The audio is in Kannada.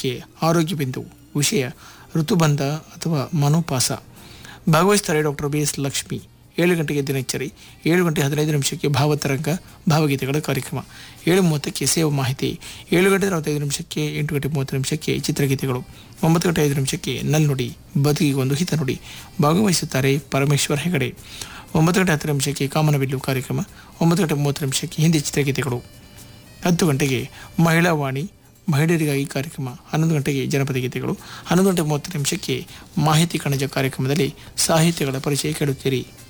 ನಿಮಿಷಕ್ಕೆ ಆರೋಗ್ಯ ಬಿಂದು ವಿಷಯ ಋತುಬಂಧ ಅಥವಾ ಮನೋಪಾಸ ಭಾಗವಹಿಸ್ತಾರೆ ಡಾಕ್ಟರ್ ಬಿ ಎಸ್ ಲಕ್ಷ್ಮಿ ಏಳು ಗಂಟೆಗೆ ದಿನಚರಿ ಏಳು ಗಂಟೆ ಹದಿನೈದು ನಿಮಿಷಕ್ಕೆ ಭಾವತರಂಗ ಭಾವಗೀತೆಗಳ ಕಾರ್ಯಕ್ರಮ ಏಳು ಮೂವತ್ತಕ್ಕೆ ಸೇವಾ ಮಾಹಿತಿ ಏಳು ಗಂಟೆ ನಲವತ್ತೈದು ನಿಮಿಷಕ್ಕೆ ಎಂಟು ಗಂಟೆ ಮೂವತ್ತು ನಿಮಿಷಕ್ಕೆ ಚಿತ್ರಗೀತೆಗಳು ಒಂಬತ್ತು ಗಂಟೆ ಐದು ನಿಮಿಷಕ್ಕೆ ನಲ್ನುಡಿ ಬದುಕಿಗೆ ಒಂದು ಹಿತನುಡಿ ಭಾಗವಹಿಸುತ್ತಾರೆ ಪರಮೇಶ್ವರ್ ಹೆಗಡೆ ಒಂಬತ್ತು ಗಂಟೆ ಹತ್ತು ನಿಮಿಷಕ್ಕೆ ಕಾಮನಬಿಲ್ಲು ಕಾರ್ಯಕ್ರಮ ಒಂಬತ್ತು ಗಂಟೆ ಮೂವತ್ತು ನಿಮಿಷಕ್ಕೆ ಹಿಂದಿ ಚಿತ್ರಗೀತೆಗಳು ಹತ್ತು ಗಂಟೆಗೆ ಮಹಿಳಾ ವಾಣಿ ಮಹಿಳೆಯರಿಗಾಗಿ ಕಾರ್ಯಕ್ರಮ ಹನ್ನೊಂದು ಗಂಟೆಗೆ ಜನಪದ ಗೀತೆಗಳು ಹನ್ನೊಂದು ಗಂಟೆ ಮೂವತ್ತು ನಿಮಿಷಕ್ಕೆ ಮಾಹಿತಿ ಕಣಜ ಕಾರ್ಯಕ್ರಮದಲ್ಲಿ ಸಾಹಿತ್ಯಗಳ ಪರಿಚಯ ಕೇಳುತ್ತೀರಿ